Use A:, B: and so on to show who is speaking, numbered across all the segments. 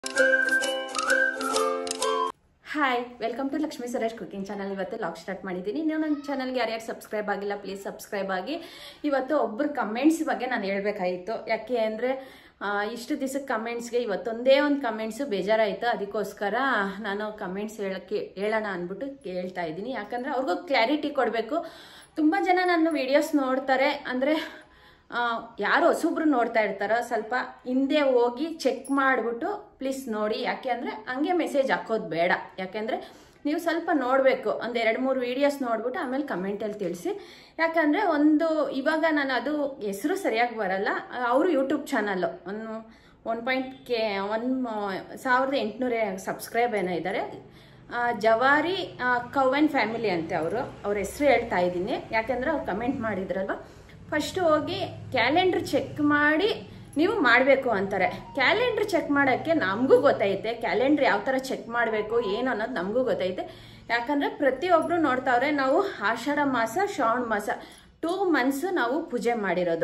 A: hi welcome to Lakshmi Suresh cooking channel ಇವತ್ತು log start ಮಾಡಿದ್ದೀನಿ ನೀವು ನನ್ನ ಚಾನಲ್ಗೆ ಯಾರ್ಯಾರು ಸಬ್ಸ್ಕ್ರೈಬ್ ಆಗಿಲ್ಲ ಪ್ಲೀಸ್ ಸಬ್ಸ್ಕ್ರೈಬ್ ಆಗಿ ಇವತ್ತು ಒಬ್ಬರು ಕಮೆಂಟ್ಸ್ ಬಗ್ಗೆ ನಾನು ಹೇಳ್ಬೇಕಾಗಿತ್ತು ಯಾಕೆ ಅಂದರೆ ಇಷ್ಟು ದಿವಸಕ್ಕೆ ಕಮೆಂಟ್ಸ್ಗೆ ಇವತ್ತೊಂದೇ ಒಂದು ಕಮೆಂಟ್ಸು ಬೇಜಾರಾಯಿತು ಅದಕ್ಕೋಸ್ಕರ ನಾನು ಕಮೆಂಟ್ಸ್ ಹೇಳಕ್ಕೆ ಹೇಳೋಣ ಅಂದ್ಬಿಟ್ಟು ಕೇಳ್ತಾ ಇದ್ದೀನಿ ಯಾಕಂದರೆ ಅವ್ರಿಗೂ ಕ್ಲಾರಿಟಿ ಕೊಡಬೇಕು ತುಂಬ ಜನ ನನ್ನ ವಿಡಿಯೋಸ್ ನೋಡ್ತಾರೆ ಅಂದರೆ ಆ, ಯಾರು ಹೊಸೊಬ್ರು ನೋಡ್ತಾ ಇರ್ತಾರೋ ಸ್ವಲ್ಪ ಹಿಂದೆ ಹೋಗಿ ಚೆಕ್ ಮಾಡಿಬಿಟ್ಟು ಪ್ಲೀಸ್ ನೋಡಿ ಯಾಕೆ ಅಂದರೆ ಹಂಗೆ ಮೆಸೇಜ್ ಹಾಕೋದು ಬೇಡ ಯಾಕೆಂದರೆ ನೀವು ಸ್ವಲ್ಪ ನೋಡಬೇಕು ಒಂದು ಎರಡು ಮೂರು ವೀಡಿಯೋಸ್ ನೋಡ್ಬಿಟ್ಟು ಆಮೇಲೆ ಕಮೆಂಟಲ್ಲಿ ತಿಳಿಸಿ ಯಾಕಂದರೆ ಒಂದು ಇವಾಗ ನಾನು ಅದು ಹೆಸರು ಸರಿಯಾಗಿ ಬರಲ್ಲ ಅವರು ಯೂಟ್ಯೂಬ್ ಚಾನಲ್ಲು ಒಂದು ಒನ್ ಪಾಯಿಂಟ್ ಕೆ ಒನ್ ಸಾವಿರದ ಎಂಟುನೂರ ಸಬ್ಸ್ಕ್ರೈಬ್ ಏನೋ ಇದ್ದಾರೆ ಆ, ಜವಾರಿ ಕವನ್ ಫ್ಯಾಮಿಲಿ ಅಂತೆ ಅವರು ಅವ್ರ ಹೆಸರು ಹೇಳ್ತಾ ಇದ್ದೀನಿ ಯಾಕೆಂದ್ರೆ ಅವ್ರು ಕಮೆಂಟ್ ಮಾಡಿದ್ರಲ್ವ ಫಸ್ಟ್ ಹೋಗಿ ಕ್ಯಾಲೆಂಡರ್ ಚೆಕ್ ಮಾಡಿ ನೀವು ಮಾಡಬೇಕು ಅಂತಾರೆ ಕ್ಯಾಲೆಂಡರ್ ಚೆಕ್ ಮಾಡೋಕ್ಕೆ ನಮಗೂ ಗೊತ್ತೈತೆ ಕ್ಯಾಲೆಂಡರ್ ಯಾವ ಥರ ಚೆಕ್ ಮಾಡಬೇಕು ಏನು ಅನ್ನೋದು ನಮಗೂ ಗೊತ್ತೈತೆ ಯಾಕಂದರೆ ಪ್ರತಿಯೊಬ್ಬರು ನೋಡ್ತಾವ್ರೆ ನಾವು ಆಷಾಢ ಮಾಸ ಶ್ರಾವಣ ಮಾಸ ಟೂ ಮಂತ್ಸ್ ನಾವು ಪೂಜೆ ಮಾಡಿರೋದು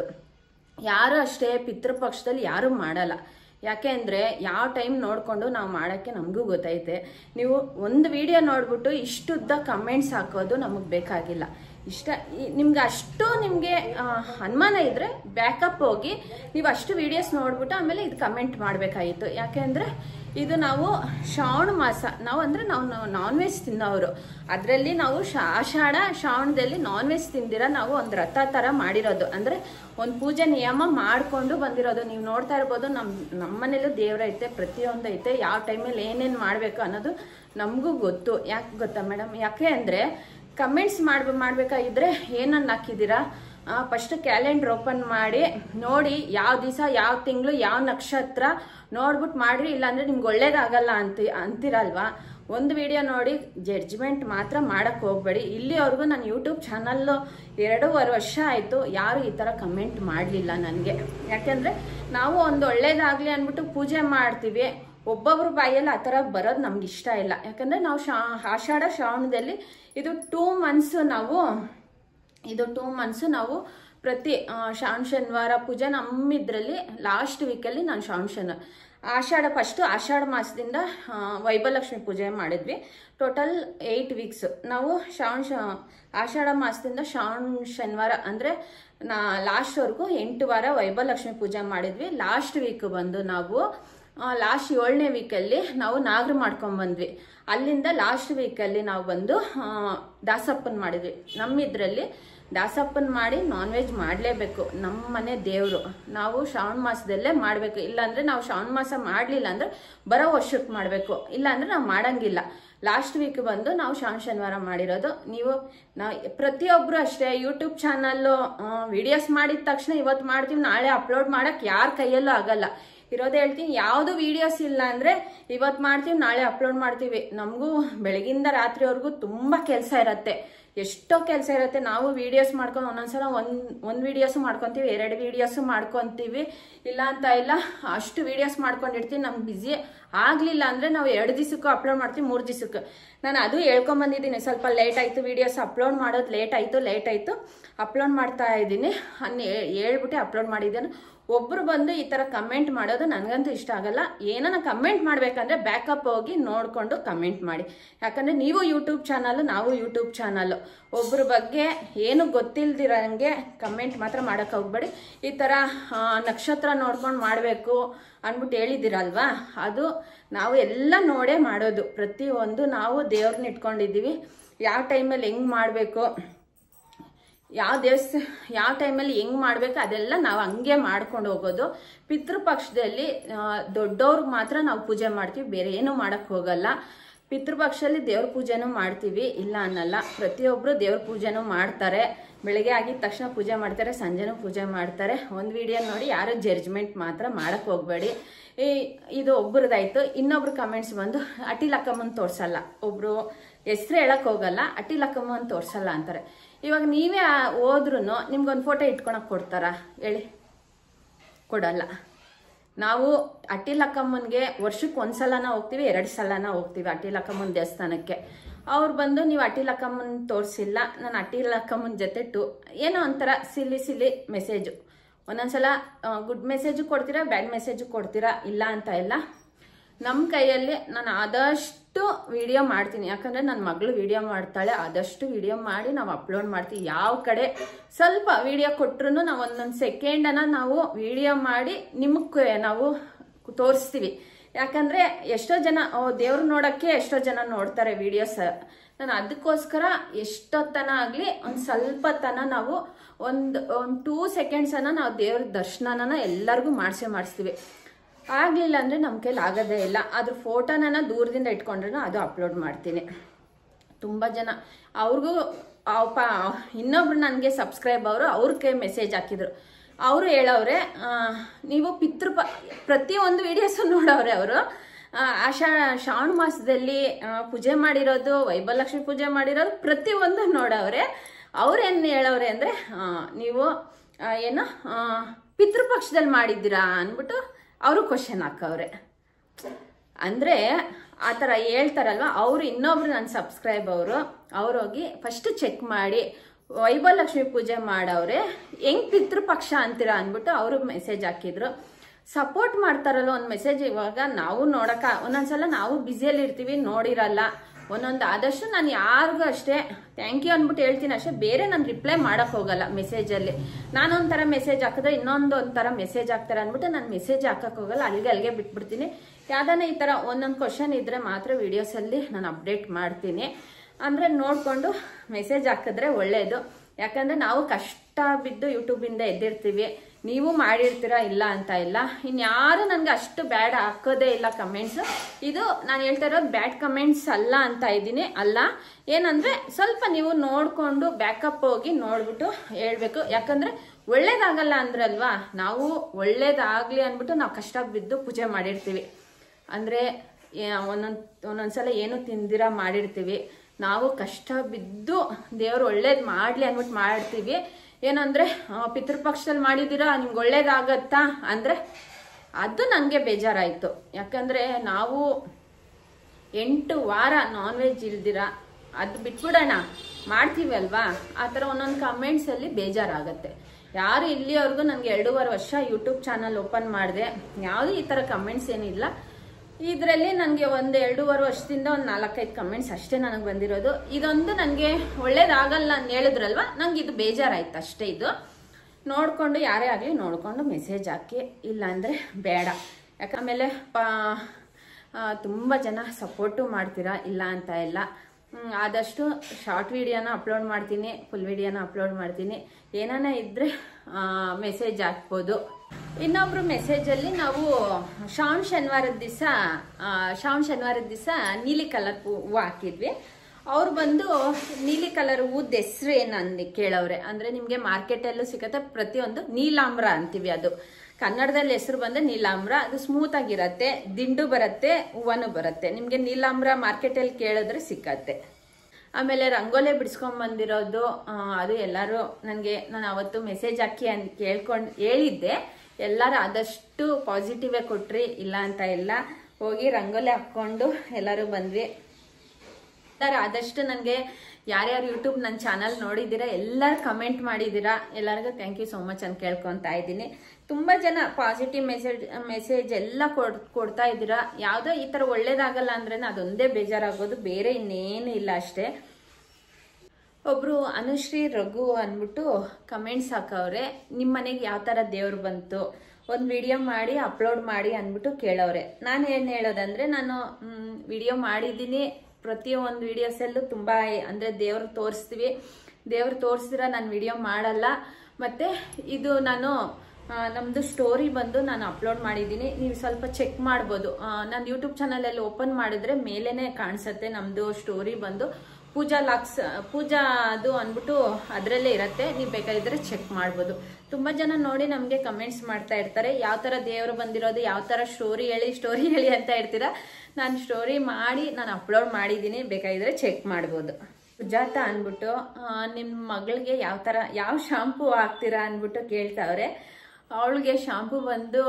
A: ಯಾರು ಅಷ್ಟೇ ಪಿತೃಪಕ್ಷದಲ್ಲಿ ಯಾರೂ ಮಾಡಲ್ಲ ಯಾಕೆ ಅಂದರೆ ಯಾವ ಟೈಮ್ ನೋಡಿಕೊಂಡು ನಾವು ಮಾಡೋಕ್ಕೆ ನಮಗೂ ಗೊತ್ತೈತೆ ನೀವು ಒಂದು ವಿಡಿಯೋ ನೋಡ್ಬಿಟ್ಟು ಇಷ್ಟುದ್ದ ಕಮೆಂಟ್ಸ್ ಹಾಕೋದು ನಮಗೆ ಬೇಕಾಗಿಲ್ಲ ಇಷ್ಟ ಈ- ನಿಮ್ಗೆ ಅಷ್ಟು ನಿಮಗೆ ಅನುಮಾನ ಇದ್ದರೆ ಬ್ಯಾಕಪ್ ಹೋಗಿ ನೀವು ಅಷ್ಟು ವಿಡಿಯೋಸ್ ನೋಡ್ಬಿಟ್ಟು ಆಮೇಲೆ ಇದು ಕಮೆಂಟ್ ಮಾಡಬೇಕಾಗಿತ್ತು ಯಾಕೆಂದರೆ ಇದು ನಾವು ಶ್ರಾವಣ ಮಾಸ ನಾವು ಅಂದರೆ ನಾವು ನಾನ್ ವೆಜ್ ತಿನ್ನೋರು ಅದರಲ್ಲಿ ನಾವು ಶಾ ಆಷಾಢ ಶ್ರಾವಣದಲ್ಲಿ ನಾನ್ ವೆಜ್ ತಿಂದಿರ ನಾವು ಒಂದು ರಥ ಥರ ಮಾಡಿರೋದು ಅಂದರೆ ಒಂದು ಪೂಜೆ ನಿಯಮ ಮಾಡಿಕೊಂಡು ಬಂದಿರೋದು ನೀವು ನೋಡ್ತಾ ಇರ್ಬೋದು ನಮ್ಮ ನಮ್ಮನೇಲೂ ದೇವ್ರೈತೆ ಪ್ರತಿಯೊಂದು ಐತೆ ಯಾವ ಟೈಮಲ್ಲಿ ಏನೇನು ಮಾಡಬೇಕು ಅನ್ನೋದು ನಮಗೂ ಗೊತ್ತು ಯಾಕೆ ಗೊತ್ತಾ ಮೇಡಮ್ ಯಾಕೆ ಅಂದರೆ ಕಮೆಂಟ್ಸ್ ಮಾಡ್ಬ ಮಾಡಬೇಕಾಗಿದ್ರೆ ಏನನ್ನು ಹಾಕಿದ್ದೀರಾ ಫಸ್ಟ್ ಕ್ಯಾಲೆಂಡರ್ ಓಪನ್ ಮಾಡಿ ನೋಡಿ ಯಾವ ದಿವಸ ಯಾವ ತಿಂಗಳು ಯಾವ ನಕ್ಷತ್ರ ನೋಡ್ಬಿಟ್ಟು ಮಾಡ್ರಿ ಇಲ್ಲಾಂದ್ರೆ ನಿಮ್ಗೆ ಒಳ್ಳೇದಾಗಲ್ಲ ಅಂತಿ ಅಂತೀರಲ್ವಾ ಒಂದು ವಿಡಿಯೋ ನೋಡಿ ಜಡ್ಜ್ಮೆಂಟ್ ಮಾತ್ರ ಮಾಡಕ್ಕೆ ಹೋಗ್ಬೇಡಿ ಇಲ್ಲಿವರೆಗೂ ನಾನು ಯೂಟ್ಯೂಬ್ ಚಾನಲ್ಲು ಎರಡೂವರೆ ವರ್ಷ ಆಯಿತು ಯಾರು ಈ ಥರ ಕಮೆಂಟ್ ಮಾಡಲಿಲ್ಲ ನನಗೆ ಯಾಕೆಂದರೆ ನಾವು ಒಂದು ಒಳ್ಳೇದಾಗಲಿ ಅಂದ್ಬಿಟ್ಟು ಪೂಜೆ ಮಾಡ್ತೀವಿ ಒಬ್ಬೊಬ್ರ ಬಾಯಲ್ಲಿ ಆ ಥರ ಬರೋದು ನಮ್ಗೆ ಇಷ್ಟ ಇಲ್ಲ ಯಾಕಂದರೆ ನಾವು ಶಾ ಆಷಾಢ ಶ್ರಾವಣದಲ್ಲಿ ಇದು ಟೂ ಮಂತ್ಸು ನಾವು ಇದು ಟೂ ಮಂತ್ಸು ನಾವು ಪ್ರತಿ ಆ, ಶ್ರಾವಣ ಶನಿವಾರ ಪೂಜೆ ನಮ್ಮಿದ್ರಲ್ಲಿ ಲಾಸ್ಟ್ ವೀಕಲ್ಲಿ ನಾನು ಶ್ರಾವಣ ಶನಿವಾರ ಆಷಾಢ ಫಸ್ಟು ಆಷಾಢ ಮಾಸದಿಂದ ಆ, ವೈಭವಲಕ್ಷ್ಮಿ ಪೂಜೆ ಮಾಡಿದ್ವಿ ಟೋಟಲ್ ಏಯ್ಟ್ ವೀಕ್ಸ್ ನಾವು ಶ್ರಾವಣ ಶ ಆಷಾಢ ಮಾಸದಿಂದ ಶ್ರಾವಣ ಶನಿವಾರ ಅಂದರೆ ನಾ ಲಾಸ್ಟ್ವರೆಗೂ ಎಂಟು ವಾರ ವೈಭವಲಕ್ಷ್ಮಿ ಪೂಜೆ ಮಾಡಿದ್ವಿ ಲಾಸ್ಟ್ ವೀಕ್ ಬಂದು ನಾವು ಲಾಸ್ಟ್ ಏಳನೇ ವೀಕಲ್ಲಿ ನಾವು ನಾಗರು ಮಾಡ್ಕೊಂಬಂದ್ವಿ ಅಲ್ಲಿಂದ ಲಾಸ್ಟ್ ವೀಕಲ್ಲಿ ನಾವು ಬಂದು ಆ, ದಾಸಪ್ಪನ್ ಮಾಡಿದ್ವಿ ನಮ್ಮಿದ್ರಲ್ಲಿ ದಾಸಪ್ಪನ್ ಮಾಡಿ ನಾನ್ ವೆಜ್ ಮಾಡಲೇಬೇಕು ನಮ್ಮ ಮನೆ ದೇವರು ನಾವು ಶ್ರಾವಣ ಮಾಸದಲ್ಲೇ ಮಾಡಬೇಕು ಇಲ್ಲಾಂದ್ರೆ ನಾವು ಶ್ರಾವಣ ಮಾಸ ಮಾಡಲಿಲ್ಲ ಅಂದ್ರೆ ಬರೋ ವರ್ಷಕ್ಕೆ ಮಾಡಬೇಕು ಇಲ್ಲಾಂದ್ರೆ ನಾವು ಮಾಡಂಗಿಲ್ಲ ಲಾಸ್ಟ್ ವೀಕ್ ಬಂದು ನಾವು ಶ್ರಾವಣ ಶನಿವಾರ ಮಾಡಿರೋದು ನೀವು ನಾವು ಪ್ರತಿಯೊಬ್ಬರು ಅಷ್ಟೇ ಯೂಟ್ಯೂಬ್ ಚಾನಲ್ಲು ವಿಡಿಯೋಸ್ ಮಾಡಿದ ತಕ್ಷಣ ಇವತ್ತು ಮಾಡ್ತೀವಿ ನಾಳೆ ಅಪ್ಲೋಡ್ ಮಾಡಕ್ಕೆ ಯಾರ ಕೈಯಲ್ಲೂ ಆಗಲ್ಲ ಇರೋದೇ ಹೇಳ್ತೀನಿ ಯಾವುದು ವಿಡಿಯೋಸ್ ಇಲ್ಲ ಅಂದರೆ ಇವತ್ತು ಮಾಡ್ತೀವಿ ನಾಳೆ ಅಪ್ಲೋಡ್ ಮಾಡ್ತೀವಿ ನಮಗೂ ಬೆಳಗಿಂದ ರಾತ್ರಿವರೆಗೂ ತುಂಬ ಕೆಲಸ ಇರತ್ತೆ ಎಷ್ಟೋ ಕೆಲಸ ಇರುತ್ತೆ ನಾವು ವಿಡಿಯೋಸ್ ಮಾಡ್ಕೊಂಡು ಒಂದೊಂದ್ಸಲ ಒಂದು ಒಂದು ವೀಡಿಯೋಸು ಮಾಡ್ಕೊತೀವಿ ಎರಡು ವೀಡಿಯೋಸು ಮಾಡ್ಕೊತೀವಿ ಇಲ್ಲ ಅಂತ ಇಲ್ಲ ಅಷ್ಟು ವೀಡಿಯೋಸ್ ಮಾಡ್ಕೊಂಡಿರ್ತೀವಿ ನಮ್ಗೆ ಬ್ಯುಸಿ ಆಗಲಿಲ್ಲ ಅಂದರೆ ನಾವು ಎರಡು ದಿವಸಕ್ಕೂ ಅಪ್ಲೋಡ್ ಮಾಡ್ತೀವಿ ಮೂರು ದಿವಸಕ್ಕೆ ನಾನು ಅದು ಹೇಳ್ಕೊಂಬಂದಿದ್ದೀನಿ ಸ್ವಲ್ಪ ಲೇಟ್ ಆಯಿತು ವೀಡಿಯೋಸ್ ಅಪ್ಲೋಡ್ ಮಾಡೋದು ಲೇಟ್ ಆಯಿತು ಲೇಟ್ ಆಯಿತು ಅಪ್ಲೋಡ್ ಮಾಡ್ತಾ ಇದ್ದೀನಿ ಅನ್ನ ಹೇಳ್ಬಿಟ್ಟು ಅಪ್ಲೋಡ್ ಮಾಡಿದ್ದೇನೆ ಒಬ್ರು ಬಂದು ಈ ಥರ ಕಮೆಂಟ್ ಮಾಡೋದು ನನಗಂತೂ ಇಷ್ಟ ಆಗಲ್ಲ ಏನನ್ನ ಕಮೆಂಟ್ ಮಾಡಬೇಕಂದ್ರೆ ಬ್ಯಾಕಪ್ ಹೋಗಿ ನೋಡಿಕೊಂಡು ಕಮೆಂಟ್ ಮಾಡಿ ಯಾಕಂದರೆ ನೀವು ಯೂಟ್ಯೂಬ್ ಚಾನಲ್ ನಾವು ಯೂಟ್ಯೂಬ್ ಚಾನಲ್ಲು ಒಬ್ಬರ ಬಗ್ಗೆ ಏನು ಗೊತ್ತಿಲ್ದಿರಂಗೆ ಕಮೆಂಟ್ ಮಾತ್ರ ಮಾಡೋಕ್ಕೆ ಹೋಗ್ಬೇಡಿ ಈ ಥರ ಆ, ನಕ್ಷತ್ರ ನೋಡ್ಕೊಂಡು ಮಾಡಬೇಕು ಅಂದ್ಬಿಟ್ಟು ಹೇಳಿದ್ದೀರಲ್ವಾ ಅದು ನಾವು ಎಲ್ಲ ನೋಡೇ ಮಾಡೋದು ಪ್ರತಿಯೊಂದು ನಾವು ದೇವ್ರನ್ನ ಇಟ್ಕೊಂಡಿದ್ದೀವಿ ಯಾವ ಟೈಮಲ್ಲಿ ಹೆಂಗೆ ಮಾಡಬೇಕು ಯಾವ ದೇವಸ್ಥ ಯಾವ ಟೈಮಲ್ಲಿ ಹೆಂಗ್ ಮಾಡ್ಬೇಕು ಅದೆಲ್ಲ ನಾವು ಹಂಗೆ ಮಾಡ್ಕೊಂಡು ಹೋಗೋದು ಪಿತೃಪಕ್ಷದಲ್ಲಿ ಆ, ದೊಡ್ಡವ್ರಿಗೆ ಮಾತ್ರ ನಾವು ಪೂಜೆ ಮಾಡ್ತೀವಿ ಬೇರೆ ಏನು ಮಾಡಕ್ ಹೋಗಲ್ಲ ಪಿತೃಪಕ್ಷದಲ್ಲಿ ದೇವ್ರ ಪೂಜೆನೂ ಮಾಡ್ತೀವಿ ಇಲ್ಲ ಅನ್ನಲ್ಲ ಪ್ರತಿಯೊಬ್ಬರು ದೇವ್ರ ಪೂಜೆನೂ ಮಾಡ್ತಾರೆ ಬೆಳಗ್ಗೆ ಆಗಿದ ತಕ್ಷಣ ಪೂಜೆ ಮಾಡ್ತಾರೆ ಸಂಜೆನೂ ಪೂಜೆ ಮಾಡ್ತಾರೆ ಒಂದು ವಿಡಿಯೋ ನೋಡಿ ಯಾರು ಜಡ್ಜ್ಮೆಂಟ್ ಮಾತ್ರ ಮಾಡಕ್ ಹೋಗ್ಬೇಡಿ ಈ ಇದು ಒಬ್ಬರದಾಯ್ತು ಇನ್ನೊಬ್ರು ಕಮೆಂಟ್ಸ್ ಬಂದು ಅಟಿಲಕ್ಕಮ್ಮನ್ ತೋರ್ಸಲ್ಲ ಒಬ್ರು ಹೆಸ್ರು ಹೇಳಕ್ ಹೋಗಲ್ಲ ಅಟಿಲಕ್ಕಮ್ಮನ್ ತೋರ್ಸಲ್ಲ ಅಂತಾರೆ ಇವಾಗ ನೀವೇ ಹೋದ್ರೂ ನಿಮ್ಗೊಂದು ಫೋಟೋ ಇಟ್ಕೊಳಕ್ ಕೊಡ್ತಾರಾ ಹೇಳಿ ಕೊಡಲ್ಲ ನಾವು ಅಟ್ಟಿಲಕ್ಕಮ್ಮನ್ಗೆ ವರ್ಷಕ್ಕೆ ಒಂದ್ಸಲನ ಹೋಗ್ತೀವಿ ಎರಡು ಸಲನ ಹೋಗ್ತೀವಿ ಅಟ್ಟಿಲಕ್ಕಮ್ಮನ ದೇವಸ್ಥಾನಕ್ಕೆ ಅವ್ರು ಬಂದು ನೀವು ಅಟ್ಟಿಲಕ್ಕಮ್ಮನ ತೋರಿಸಿಲ್ಲ ನಾನು ಅಟ್ಟಿಲಕ್ಕಮ್ಮನ ಜೊತೆ ಟು ಏನೋ ಒಂಥರ ಸಿಲ್ಲಿ ಸಿಲ್ಲಿ ಮೆಸೇಜು ಒಂದೊಂದ್ಸಲ ಗುಡ್ ಮೆಸೇಜು ಕೊಡ್ತೀರಾ ಬ್ಯಾಡ್ ಮೆಸೇಜು ಕೊಡ್ತೀರಾ ಇಲ್ಲ ಅಂತ ಇಲ್ಲ ನಮ್ಮ ಕೈಯಲ್ಲಿ ನಾನು ಆದಷ್ಟು ವಿಡಿಯೋ ಮಾಡ್ತೀನಿ ಯಾಕಂದ್ರೆ ನನ್ನ ಮಗಳು ವಿಡಿಯೋ ಮಾಡ್ತಾಳೆ ಆದಷ್ಟು ವಿಡಿಯೋ ಮಾಡಿ ನಾವು ಅಪ್ಲೋಡ್ ಮಾಡ್ತೀವಿ ಯಾವ ಕಡೆ ಸ್ವಲ್ಪ ವಿಡಿಯೋ ಕೊಟ್ರು ನಾವು ಒಂದೊಂದು ಸೆಕೆಂಡನ್ನ ನಾವು ವಿಡಿಯೋ ಮಾಡಿ ನಿಮಗೆ ನಾವು ತೋರಿಸ್ತೀವಿ ಯಾಕಂದ್ರೆ ಎಷ್ಟೋ ಜನ ದೇವ್ರು ನೋಡಕ್ಕೆ ಎಷ್ಟೋ ಜನ ನೋಡ್ತಾರೆ ವಿಡಿಯೋಸ್ ನಾನು ಅದಕ್ಕೋಸ್ಕರ ಎಷ್ಟೊತ್ತನ ಆಗಲಿ ಒಂದು ಸ್ವಲ್ಪ ತನ ನಾವು ಒಂದು ಒಂದು ಟೂ ಸೆಕೆಂಡ್ಸನ್ನ ನಾವು ದೇವ್ರ ದರ್ಶನನ ಎಲ್ಲರಿಗೂ ಮಾಡಿಸೇ ಮಾಡಿಸ್ತೀವಿ ಆಗಲಿಲ್ಲ ಅಂದರೆ ನಮ್ಮ ಕೈಲಿ ಆಗೋದೇ ಇಲ್ಲ ಅದ್ರ ಫೋಟೋನ ದೂರದಿಂದ ಇಟ್ಕೊಂಡ್ರೂ ಅದು ಅಪ್ಲೋಡ್ ಮಾಡ್ತೀನಿ ತುಂಬ ಜನ ಅವ್ರಿಗೂ ಪ ಇನ್ನೊಬ್ರು ನನಗೆ ಸಬ್ಸ್ಕ್ರೈಬ್ ಅವರು ಅವ್ರ ಕೈ ಮೆಸೇಜ್ ಹಾಕಿದ್ರು ಅವರು ಹೇಳವ್ರೆ ಆ, ನೀವು ಪಿತೃಪ ಪ್ರತಿಯೊಂದು ವಿಡಿಯೋಸು ನೋಡವ್ರೆ ಅವರು ಆಷಾ ಶ್ರಾವಣ ಮಾಸದಲ್ಲಿ ಆ, ಪೂಜೆ ಮಾಡಿರೋದು ವೈಭಲಕ್ಷ್ಮಿ ಪೂಜೆ ಮಾಡಿರೋದು ಪ್ರತಿಯೊಂದು ನೋಡವ್ರೆ ಅವ್ರೇನು ಹೇಳವ್ರೆ ಅಂದರೆ ನೀವು ಆ, ಏನು ಆ, ಪಿತೃಪಕ್ಷದಲ್ಲಿ ಮಾಡಿದ್ದೀರಾ ಅಂದ್ಬಿಟ್ಟು ಅವರು ಕ್ವಶನ್ ಹಾಕವ್ರೆ ಅಂದರೆ ಆ ಥರ ಹೇಳ್ತಾರಲ್ವ ಅವರು ಇನ್ನೊಬ್ರು ನನ್ನ ಸಬ್ಸ್ಕ್ರೈಬ್ ಅವರು ಅವ್ರೋಗಿ ಫಸ್ಟ್ ಚೆಕ್ ಮಾಡಿ ವೈಭವಲಕ್ಷ್ಮಿ ಪೂಜೆ ಮಾಡವ್ರೆ ಹೆಂಗ್ ಪಿತೃಪಕ್ಷ ಅಂತೀರಾ ಅಂದ್ಬಿಟ್ಟು ಅವರು ಮೆಸೇಜ್ ಹಾಕಿದ್ರು ಸಪೋರ್ಟ್ ಮಾಡ್ತಾರಲ್ಲ ಒಂದು ಮೆಸೇಜ್ ಇವಾಗ ನಾವು ನೋಡಕ ಒಂದೊಂದ್ಸಲ ನಾವು ಬ್ಯುಸಿಯಲ್ಲಿ ಇರ್ತೀವಿ ನೋಡಿರಲ್ಲ ಒಂದೊಂದು ಆದಷ್ಟು ನಾನು ಯಾರಿಗೂ ಅಷ್ಟೇ ಥ್ಯಾಂಕ್ ಯು ಅಂದ್ಬಿಟ್ಟು ಹೇಳ್ತೀನಿ ಅಷ್ಟೇ ಬೇರೆ ನಾನು ರಿಪ್ಲೈ ಮಾಡಕ್ ಹೋಗಲ್ಲ ಮೆಸೇಜಲ್ಲಿ ನಾನು ಒಂಥರ ಮೆಸೇಜ್ ಹಾಕಿದ್ರೆ ಇನ್ನೊಂದು ಒಂಥರ ಮೆಸೇಜ್ ಹಾಕ್ತಾರೆ ಅಂದ್ಬಿಟ್ಟು ನಾನು ಮೆಸೇಜ್ ಹಾಕಕ್ ಹೋಗಲ್ಲ ಅಲ್ಲಿಗೆ ಅಲ್ಲಿಗೆ ಬಿಟ್ಬಿಡ್ತೀನಿ ಯಾವ್ದಾನ ಈ ಥರ ಒಂದೊಂದು ಕ್ವಶನ್ ಇದ್ರೆ ಮಾತ್ರ ವಿಡಿಯೋಸಲ್ಲಿ ನಾನು ಅಪ್ಡೇಟ್ ಮಾಡ್ತೀನಿ ಅಂದರೆ ನೋಡಿಕೊಂಡು ಮೆಸೇಜ್ ಹಾಕಿದ್ರೆ ಒಳ್ಳೆಯದು ಯಾಕಂದರೆ ನಾವು ಕಷ್ಟ ಬಿದ್ದು ಯೂಟ್ಯೂಬಿಂದ ಎದ್ದಿರ್ತೀವಿ ನೀವು ಮಾಡಿರ್ತೀರಾ ಇಲ್ಲ ಅಂತ ಇಲ್ಲ ಇನ್ಯಾರು ನನಗೆ ಅಷ್ಟು ಬ್ಯಾಡ್ ಹಾಕೋದೇ ಇಲ್ಲ ಕಮೆಂಟ್ಸ್ ಇದು ನಾನು ಹೇಳ್ತಾ ಇರೋದು ಬ್ಯಾಡ್ ಕಮೆಂಟ್ಸ್ ಅಲ್ಲ ಅಂತ ಇದ್ದೀನಿ ಅಲ್ಲ ಏನಂದರೆ ಸ್ವಲ್ಪ ನೀವು ನೋಡಿಕೊಂಡು ಬ್ಯಾಕಪ್ ಹೋಗಿ ನೋಡ್ಬಿಟ್ಟು ಹೇಳ್ಬೇಕು ಯಾಕಂದರೆ ಒಳ್ಳೇದಾಗಲ್ಲ ಅಂದ್ರಲ್ವಾ ನಾವು ಒಳ್ಳೇದಾಗಲಿ ಅಂದ್ಬಿಟ್ಟು ನಾವು ಕಷ್ಟ ಬಿದ್ದು ಪೂಜೆ ಮಾಡಿರ್ತೀವಿ ಅಂದರೆ ಒಂದೊಂದು ಒಂದೊಂದ್ಸಲ ಏನು ತಿಂದಿರ ಮಾಡಿರ್ತೀವಿ ನಾವು ಕಷ್ಟ ಬಿದ್ದು ದೇವ್ರು ಒಳ್ಳೇದು ಮಾಡಲಿ ಅಂದ್ಬಿಟ್ಟು ಮಾಡ್ತೀವಿ ಏನಂದರೆ ಪಿತೃಪಕ್ಷದಲ್ಲಿ ಮಾಡಿದ್ದೀರಾ ನಿಮ್ಗೆ ಒಳ್ಳೇದಾಗತ್ತಾ ಅಂದರೆ ಅದು ನನಗೆ ಬೇಜಾರಾಯಿತು ಯಾಕಂದರೆ ನಾವು ಎಂಟು ವಾರ ನಾನ್ ವೆಜ್ ಇಲ್ದಿರ ಅದು ಬಿಟ್ಬಿಡೋಣ ಮಾಡ್ತೀವಿ ಅಲ್ವಾ ಆ ಥರ ಒಂದೊಂದು ಕಮೆಂಟ್ಸಲ್ಲಿ ಬೇಜಾರಾಗತ್ತೆ ಯಾರು ಇಲ್ಲಿವರೆಗೂ ನನಗೆ ಎರಡೂವರೆ ವರ್ಷ ಯೂಟ್ಯೂಬ್ ಚಾನಲ್ ಓಪನ್ ಮಾಡಿದೆ ಯಾವುದೂ ಈ ಥರ ಕಮೆಂಟ್ಸ್ ಏನಿಲ್ಲ ಇದರಲ್ಲಿ ನನಗೆ ಒಂದು ಎರಡೂವರೆ ವರ್ಷದಿಂದ ಒಂದು ನಾಲ್ಕೈದು ಕಮೆಂಟ್ಸ್ ಅಷ್ಟೇ ನನಗೆ ಬಂದಿರೋದು ಇದೊಂದು ನನಗೆ ಒಳ್ಳೇದಾಗಲ್ಲ ಅಂತ ಹೇಳಿದ್ರಲ್ವ ನಂಗೆ ಇದು ಬೇಜಾರಾಯ್ತು ಅಷ್ಟೇ ಇದು ನೋಡಿಕೊಂಡು ಯಾರೇ ಆಗಲಿ ನೋಡಿಕೊಂಡು ಮೆಸೇಜ್ ಹಾಕಿ ಇಲ್ಲಾಂದರೆ ಬೇಡ ಯಾಕಂದ್ರೆ ಪಾ ತುಂಬ ಜನ ಸಪೋರ್ಟು ಮಾಡ್ತೀರಾ ಇಲ್ಲ ಅಂತ ಇಲ್ಲ ಹ್ಮ್, ಆದಷ್ಟು ಶಾರ್ಟ್ ವಿಡಿಯೋನ ಅಪ್ಲೋಡ್ ಮಾಡ್ತೀನಿ ಫುಲ್ ವಿಡಿಯೋನ ಅಪ್ಲೋಡ್ ಮಾಡ್ತೀನಿ ಏನಾನ ಇದ್ದರೆ ಮೆಸೇಜ್ ಹಾಕ್ಬೋದು ಇನ್ನೊಬ್ರು ಮೆಸೇಜಲ್ಲಿ ನಾವು ಶ್ರಾವಣ ಶನಿವಾರದ ದಿವಸ ಶ್ರಾವಣ ಶನಿವಾರದ ದಿವಸ ನೀಲಿ ಕಲರ್ ಹೂವು ಹಾಕಿದ್ವಿ ಅವ್ರು ಬಂದು ನೀಲಿ ಕಲರ್ ಹೂದ ಹೆಸ್ರು ಏನು ಅಂದು ಕೇಳವ್ರೆ ಅಂದರೆ ನಿಮಗೆ ಮಾರ್ಕೆಟಲ್ಲೂ ಸಿಗುತ್ತೆ ಪ್ರತಿಯೊಂದು ನೀಲಾಂಬ್ರ ಅಂತೀವಿ ಅದು ಕನ್ನಡದಲ್ಲಿ ಹೆಸರು ಬಂದು ನೀಲಾಂಬ್ರ ಅದು ಸ್ಮೂತ್ ಆಗಿರತ್ತೆ ದಿಂಡು ಬರುತ್ತೆ ಹೂವನು ಬರುತ್ತೆ ನಿಮಗೆ ನೀಲಾಂಬ್ರ ಮಾರ್ಕೆಟಲ್ಲಿ ಕೇಳಿದ್ರೆ ಸಿಕ್ಕತ್ತೆ ಆಮೇಲೆ ರಂಗೋಲೆ ಬಿಡಿಸ್ಕೊಂಡ್ ಬಂದಿರೋದು ಆ, ಅದು ಎಲ್ಲರೂ ನನಗೆ ನಾನು ಅವತ್ತು ಮೆಸೇಜ್ ಹಾಕಿ ಅಂತ ಕೇಳ್ಕೊಂಡು ಹೇಳಿದ್ದೆ ಎಲ್ಲರೂ ಆದಷ್ಟು ಪಾಸಿಟಿವೇ ಕೊಟ್ರಿ ಇಲ್ಲ ಅಂತ ಇಲ್ಲ ಹೋಗಿ ರಂಗೋಲಿ ಹಾಕ್ಕೊಂಡು ಎಲ್ಲರೂ ಬಂದ್ವಿ ಎಲ್ಲರೂ ಆದಷ್ಟು ನನಗೆ ಯಾರ್ಯಾರು ಯೂಟ್ಯೂಬ್ ನನ್ನ ಚಾನಲ್ ನೋಡಿದ್ದೀರಾ ಎಲ್ಲರೂ ಕಮೆಂಟ್ ಮಾಡಿದ್ದೀರಾ ಎಲ್ಲರಿಗೂ ಥ್ಯಾಂಕ್ ಯು ಸೋ ಮಚ್ ಅಂತ ಕೇಳ್ಕೊತಾ ಇದ್ದೀನಿ ತುಂಬ ಜನ ಪಾಸಿಟಿವ್ ಮೆಸೇಜ್ ಮೆಸೇಜ್ ಎಲ್ಲ ಕೊಡ್ ಕೊಡ್ತಾ ಇದ್ದೀರಾ ಯಾವುದೋ ಈ ಥರ ಒಳ್ಳೇದಾಗಲ್ಲ ಅಂದ್ರೆ ಅದೊಂದೇ ಬೇಜಾರಾಗೋದು ಬೇರೆ ಇನ್ನೇನು ಇಲ್ಲ ಅಷ್ಟೇ ಒಬ್ರು ಅನುಶ್ರೀ ರಘು ಅಂದ್ಬಿಟ್ಟು ಕಮೆಂಟ್ಸ್ ಹಾಕವ್ರೆ ನಿಮ್ಮ ಮನೆಗೆ ಯಾವ ಥರ ದೇವ್ರು ಬಂತು ಒಂದು ವಿಡಿಯೋ ಮಾಡಿ ಅಪ್ಲೋಡ್ ಮಾಡಿ ಅಂದ್ಬಿಟ್ಟು ಕೇಳವ್ರೆ ನಾನು ಏನು ಹೇಳೋದಂದ್ರೆ ನಾನು ವಿಡಿಯೋ ಮಾಡಿದ್ದೀನಿ ಪ್ರತಿಯೊಂದು ವಿಡಿಯೋಸಲ್ಲೂ ತುಂಬ ಅಂದರೆ ದೇವ್ರು ತೋರಿಸ್ತೀವಿ ದೇವ್ರು ತೋರಿಸಿದ್ರೆ ನಾನು ವಿಡಿಯೋ ಮಾಡಲ್ಲ ಮತ್ತು ಇದು ನಾನು ಆ, ನಮ್ದು ಸ್ಟೋರಿ ಬಂದು ನಾನು ಅಪ್ಲೋಡ್ ಮಾಡಿದ್ದೀನಿ ನೀವು ಸ್ವಲ್ಪ ಚೆಕ್ ಮಾಡ್ಬೋದು ನನ್ನ ಯೂಟ್ಯೂಬ್ ಚಾನಲಲ್ಲಿ ಓಪನ್ ಮಾಡಿದ್ರೆ ಮೇಲೇನೆ ಕಾಣಿಸುತ್ತೆ ನಮ್ಮದು ಸ್ಟೋರಿ ಬಂದು ಪೂಜಾ ಲಾಕ್ಸ್ ಪೂಜಾ ಅದು ಅಂದ್ಬಿಟ್ಟು ಅದರಲ್ಲೇ ಇರುತ್ತೆ ನೀವು ಬೇಕಾಗಿದ್ರೆ ಚೆಕ್ ಮಾಡ್ಬೋದು ತುಂಬ ಜನ ನೋಡಿ ನಮಗೆ ಕಮೆಂಟ್ಸ್ ಮಾಡ್ತಾ ಇರ್ತಾರೆ ಯಾವ ಥರ ದೇವರು ಬಂದಿರೋದು ಯಾವ ಥರ ಸ್ಟೋರಿ ಹೇಳಿ ಸ್ಟೋರಿ ಹೇಳಿ ಅಂತ ಇರ್ತೀರಾ ನಾನು ಸ್ಟೋರಿ ಮಾಡಿ ನಾನು ಅಪ್ಲೋಡ್ ಮಾಡಿದ್ದೀನಿ ಬೇಕಾಗಿದ್ರೆ ಚೆಕ್ ಮಾಡ್ಬೋದು ಸುಜಾತ ಅಂದ್ಬಿಟ್ಟು ನಿಮ್ಮ ಮಗಳಿಗೆ ಯಾವ ಥರ ಯಾವ ಶಾಂಪೂ ಹಾಕ್ತೀರಾ ಅಂದ್ಬಿಟ್ಟು ಕೇಳ್ತಾವ್ರೆ ಅವಳಿಗೆ ಶಾಂಪೂ ಬಂದು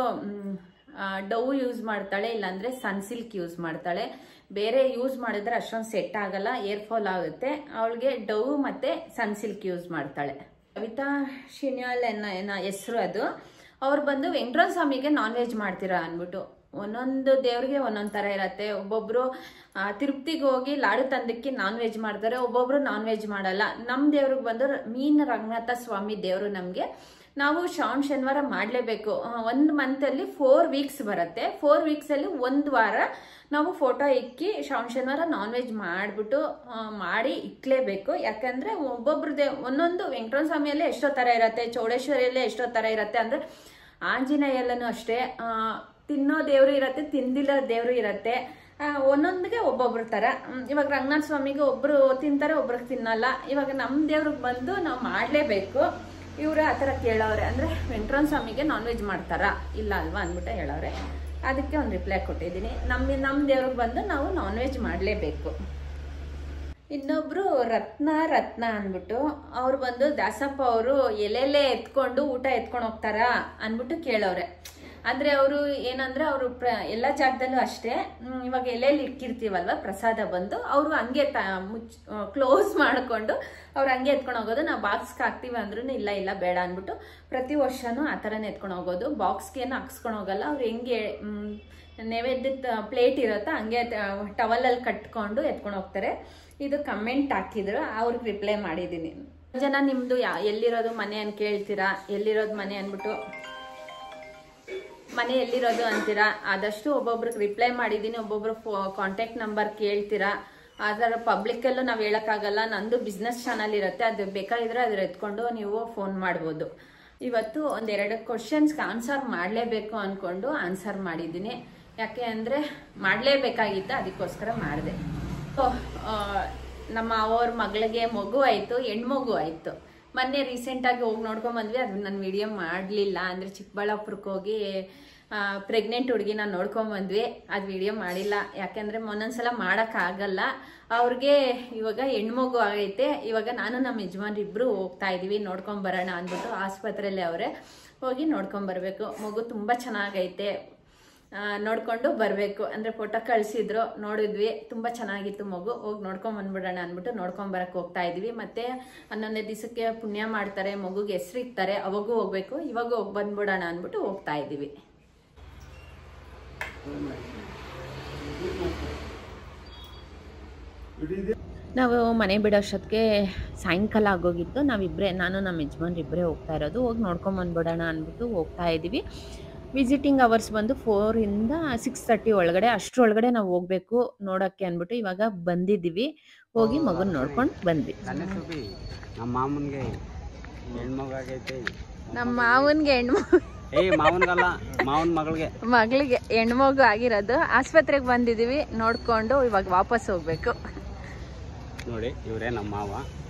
A: ಡವ್ ಯೂಸ್ ಮಾಡ್ತಾಳೆ ಇಲ್ಲಾಂದ್ರೆ ಸನ್ಸಿಲ್ಕ್ ಯೂಸ್ ಮಾಡ್ತಾಳೆ ಬೇರೆ ಯೂಸ್ ಮಾಡಿದ್ರೆ ಅಷ್ಟೊಂದು ಸೆಟ್ ಆಗಲ್ಲ ಏರ್ ಫಾಲ್ ಆಗುತ್ತೆ ಅವಳಿಗೆ ಡವ್ ಮತ್ತೆ ಸನ್ಸಿಲ್ಕ್ ಯೂಸ್ ಮಾಡ್ತಾಳೆ ಕವಿತಾ ಶಿನ್ಯಾಲ್ ಎನ್ನ ಹೆಸರು ಅದು ಅವ್ರು ಬಂದು ವೆಂಕಟರಾಮ ಸ್ವಾಮಿಗೆ ನಾನ್ ವೆಜ್ ಮಾಡ್ತೀರಾ ಅಂದ್ಬಿಟ್ಟು ಒಂದೊಂದು ದೇವ್ರಿಗೆ ಒಂದೊಂದು ಥರ ಇರತ್ತೆ ಒಬ್ಬೊಬ್ರು ಆ, ತಿರುಪ್ತಿಗೆ ಹೋಗಿ ಲಾಡು ತಂದಕ್ಕೆ ನಾನ್ ವೆಜ್ ಮಾಡ್ತಾರೆ ಒಬ್ಬೊಬ್ರು ನಾನ್ ವೆಜ್ ಮಾಡಲ್ಲ ನಮ್ಮ ದೇವ್ರಿಗೆ ಬಂದು ಮೀನ್ ರಂಗನಾಥ ಸ್ವಾಮಿ ದೇವರು ನಮಗೆ ನಾವು ಶ್ರಾವಣ ಶನಿವಾರ ಮಾಡಲೇಬೇಕು ಒಂದು ಮಂತಲ್ಲಿ ಫೋರ್ ವೀಕ್ಸ್ ಬರುತ್ತೆ ಫೋರ್ ವೀಕ್ಸಲ್ಲಿ ಒಂದು ವಾರ ನಾವು ಫೋಟೋ ಇಕ್ಕಿ ಶ್ರಾವಣ ಶನಿವಾರ ನಾನ್ ವೆಜ್ ಮಾಡಿಬಿಟ್ಟು ಮಾಡಿ ಇಕ್ಲೇಬೇಕು ಯಾಕಂದರೆ ಒಬ್ಬೊಬ್ರು ದೇ ಒಂದೊಂದು ವೆಂಕಟರಮಣ ಸ್ವಾಮಿಯಲ್ಲೇ ಎಷ್ಟೋ ಥರ ಇರುತ್ತೆ ಚೌಡೇಶ್ವರಿಯಲ್ಲೇ ಎಷ್ಟೋ ಥರ ಇರುತ್ತೆ ಅಂದರೆ ಆಂಜನೇಯಲ್ಲೂ ಅಷ್ಟೇ ಆ, ತಿನ್ನೋ ದೇವರು ಇರತ್ತೆ ತಿಂದಿಲ್ಲ ದೇವರು ಇರತ್ತೆ ಆ, ಒಂದೊಂದಿಗೆ ಒಬ್ಬೊಬ್ರ ಥರ ಹ್ಮ್, ಇವಾಗ ರಂಗನಾಥ ಸ್ವಾಮಿಗೆ ಒಬ್ರು ತಿಂತಾರೆ ಒಬ್ರಿಗೆ ತಿನ್ನಲ್ಲ ಇವಾಗ ನಮ್ಮ ದೇವ್ರಿಗೆ ಬಂದು ನಾವು ಮಾಡಲೇಬೇಕು ಇವರು ಆ ಥರ ಕೇಳೋರೆ ಅಂದರೆ ವೆಂಕಟರಮಣ ಸ್ವಾಮಿಗೆ ನಾನ್ ವೆಜ್ ಮಾಡ್ತಾರಾ ಇಲ್ಲ ಅಲ್ವಾ ಅಂದ್ಬಿಟ್ಟು ಹೇಳೋರೆ ಅದಕ್ಕೆ ಒಂದು ರಿಪ್ಲೈ ಕೊಟ್ಟಿದ್ದೀನಿ ನಮ್ಮ ನಮ್ಮ ದೇವ್ರಿಗೆ ಬಂದು ನಾವು ನಾನ್ ವೆಜ್ ಮಾಡಲೇಬೇಕು ಇನ್ನೊಬ್ರು ರತ್ನ ರತ್ನ ಅಂದ್ಬಿಟ್ಟು ಅವ್ರು ಬಂದು ದಾಸಪ್ಪ ಅವರು ಎಲೆಲೆ ಎತ್ಕೊಂಡು ಊಟ ಎತ್ಕೊಂಡು ಹೋಗ್ತಾರಾ ಅಂದ್ಬಿಟ್ಟು ಕೇಳೋರೆ ಅಂದ್ರೆ ಅವರು ಏನಂದ್ರೆ ಅವರು ಪ್ರ ಎಲ್ಲ ಜಾಗದಲ್ಲೂ ಅಷ್ಟೇ ಹ್ಮ್, ಇವಾಗ ಎಲೆಯಲ್ಲಿ ಇಕ್ಕಿರ್ತೀವಲ್ವ ಪ್ರಸಾದ ಬಂದು ಅವರು ಹಂಗೆ ತ ಮುಚ್ ಕ್ಲೋಸ್ ಮಾಡಿಕೊಂಡು ಅವ್ರು ಹಂಗೆ ಎತ್ಕೊಂಡು ಹೋಗೋದು ನಾವು ಬಾಕ್ಸ್ಗೆ ಹಾಕ್ತೀವಿ ಅಂದ್ರೂ ಇಲ್ಲ ಇಲ್ಲ ಬೇಡ ಅಂದ್ಬಿಟ್ಟು ಪ್ರತಿ ವರ್ಷನೂ ಆ ಥರನೇ ಎತ್ಕೊಂಡು ಹೋಗೋದು ಬಾಕ್ಸ್ಗೆ ಏನು ಹಾಕ್ಸ್ಕೊಂಡು ಹೋಗಲ್ಲ ಅವ್ರು ಹೆಂಗೆ ಮ್, ನೈವೇದ್ಯದ ಪ್ಲೇಟ್ ಇರುತ್ತೋ ಹಂಗೆ ಟವಲಲ್ಲಿ ಕಟ್ಕೊಂಡು ಎತ್ಕೊಂಡು ಹೋಗ್ತಾರೆ ಇದು ಕಮೆಂಟ್ ಹಾಕಿದ್ರು ಅವ್ರಿಗೆ ರಿಪ್ಲೈ ಮಾಡಿದ್ದೀನಿ ಜನ ನಿಮ್ಮದು ಯಾ ಎಲ್ಲಿರೋದು ಮನೆ ಅಂತ ಕೇಳ್ತೀರಾ ಎಲ್ಲಿರೋದು ಮನೆ ಅಂದ್ಬಿಟ್ಟು ಮನೆ ಎಲ್ಲಿರೋದು ಅಂತೀರಾ ಆದಷ್ಟು ಒಬ್ಬೊಬ್ರಿಗೆ ರಿಪ್ಲೈ ಮಾಡಿದ್ದೀನಿ ಒಬ್ಬೊಬ್ರು ಫೋ ಕಾಂಟ್ಯಾಕ್ಟ್ ನಂಬರ್ ಕೇಳ್ತೀರಾ ಅದರ ಪಬ್ಲಿಕ್ಕಲ್ಲೂ ನಾವು ಹೇಳೋಕ್ಕಾಗಲ್ಲ ನಂದು ಬಿಸ್ನೆಸ್ ಚಾನಲ್ ಇರುತ್ತೆ ಅದು ಬೇಕಾಗಿದ್ರೆ ಅದ್ರ ಎತ್ಕೊಂಡು ನೀವು ಫೋನ್ ಮಾಡ್ಬೋದು ಇವತ್ತು ಒಂದೆರಡು ಕ್ವಶನ್ಸ್ಗೆ ಆನ್ಸರ್ ಮಾಡಲೇಬೇಕು ಅಂದ್ಕೊಂಡು ಆನ್ಸರ್ ಮಾಡಿದ್ದೀನಿ ಯಾಕೆ ಅಂದರೆ ಮಾಡಲೇಬೇಕಾಗಿತ್ತು ಅದಕ್ಕೋಸ್ಕರ ಮಾಡಿದೆ ನಮ್ಮ ಅವ್ರ ಮಗಳಿಗೆ ಮಗು ಆಯಿತು ಹೆಣ್ಮಗು ಆಯಿತು ಮೊನ್ನೆ ರೀಸೆಂಟಾಗಿ ಹೋಗಿ ನೋಡ್ಕೊಂಡ್ ಬಂದ್ವಿ ಅದು ನಾನು ವಿಡಿಯೋ ಮಾಡಲಿಲ್ಲ ಅಂದರೆ ಚಿಕ್ಕಬಳ್ಳಾಪುರಕ್ಕೆ ಹೋಗಿ ಪ್ರೆಗ್ನೆಂಟ್ ಹುಡುಗಿ ನಾನು ನೋಡ್ಕೊಂಡ್ ಬಂದ್ವಿ ಅದು ವಿಡಿಯೋ ಮಾಡಿಲ್ಲ ಯಾಕೆಂದರೆ ಒಂದೊಂದ್ಸಲ ಮಾಡೋಕ್ಕಾಗಲ್ಲ ಅವ್ರಿಗೆ ಇವಾಗ ಹೆಣ್ಮಗು ಆಗೈತೆ ಇವಾಗ ನಾನು ನಮ್ಮ ಯಜಮಾನ್ರು ಇಬ್ಬರು ಹೋಗ್ತಾ ಇದೀವಿ ನೋಡ್ಕೊಂಡ್ ಬರೋಣ ಅಂದ್ಬಿಟ್ಟು ಆಸ್ಪತ್ರೆಯಲ್ಲಿ ಅವರೇ ಹೋಗಿ ನೋಡ್ಕೊಂಡ್ ಬರಬೇಕು ಮಗು ತುಂಬ ಚೆನ್ನಾಗೈತೆ ಆ, ನೋಡ್ಕೊಂಡು ಬರಬೇಕು ಅಂದರೆ ಫೋಟೋ ಕಳಿಸಿದ್ರು ನೋಡಿದ್ವಿ ತುಂಬ ಚೆನ್ನಾಗಿತ್ತು ಮಗು ಹೋಗಿ ನೋಡ್ಕೊಂಡ್ ಬಂದ್ಬಿಡೋಣ ಅಂದ್ಬಿಟ್ಟು ನೋಡ್ಕೊಂಡ್ ಬರಕ್ಕೆ ಹೋಗ್ತಾ ಇದೀವಿ ಮತ್ತೆ ಹನ್ನೊಂದನೇ ದಿವಸಕ್ಕೆ ಪುಣ್ಯ ಮಾಡ್ತಾರೆ ಮಗುಗೆ ಹೆಸರು ಇಕ್ತಾರೆ ಅವಾಗೂ ಹೋಗ್ಬೇಕು ಇವಾಗ ಹೋಗಿ ಬಂದ್ಬಿಡೋಣ ಅಂದ್ಬಿಟ್ಟು ಹೋಗ್ತಾ ಇದೀವಿ ನಾವು ಮನೆ ಬಿಡೋಷ್ಟೊತ್ತಿಗೆ ಸಾಯಂಕಾಲ ಆಗೋಗಿತ್ತು ನಾವಿಬ್ಬರೇ ನಾನು ನಮ್ಮ ಯಜಮಾನ್ರು ಇಬ್ಬರೇ ಹೋಗ್ತಾ ಇರೋದು ಹೋಗಿ ನೋಡ್ಕೊಂಡ್ ಬಂದ್ಬಿಡೋಣ ಅಂದ್ಬಿಟ್ಟು ಹೋಗ್ತಾ ಇದ್ದೀವಿ ವಿಸಿಟಿಂಗ್ ಅವರ್ಸ್ ಬಂದು ಫೋರಿಂದ ಸಿಕ್ಸ್ ತರ್ಟಿ ಒಳಗಡೆ ಅಷ್ಟರೊಳಗಡೆ ನಾವು ಹೋಗ್ಬೇಕು ನೋಡೋಕ್ಕೆ ಅಂದ್ಬಿಟ್ಟು ಇವಾಗ ಬಂದಿದ್ದೀವಿ ಹೋಗಿ ಮಗನ ನೋಡ್ಕೊಂಡು ಬಂದ್ವಿ
B: ಕಣ್ಣೆ ಸುಬಿ ನಮ್ಮ ಮಾಮನ್ಗೆ ಹೆಣ್ಮಗಾಗೈತೆ
A: ನಮ್ಮ ಮಾವನ್ಗೆ ಹೆಣ್ಮ
B: ಏಯ್ ಮಾವನ್ಗಲ್ಲ ಮಾವನ್ ಮಗಳಿಗೆ
A: ಮಗಳಿಗೆ ಹೆಣ್ಮಗು ಆಗಿರೋದು ಆಸ್ಪತ್ರೆಗೆ ಬಂದಿದ್ದೀವಿ ನೋಡ್ಕೊಂಡು ಇವಾಗ ವಾಪಸ್ ಹೋಗ್ಬೇಕು
B: ನೋಡಿ ಇವರೇ ನಮ್ಮ ಮಾವ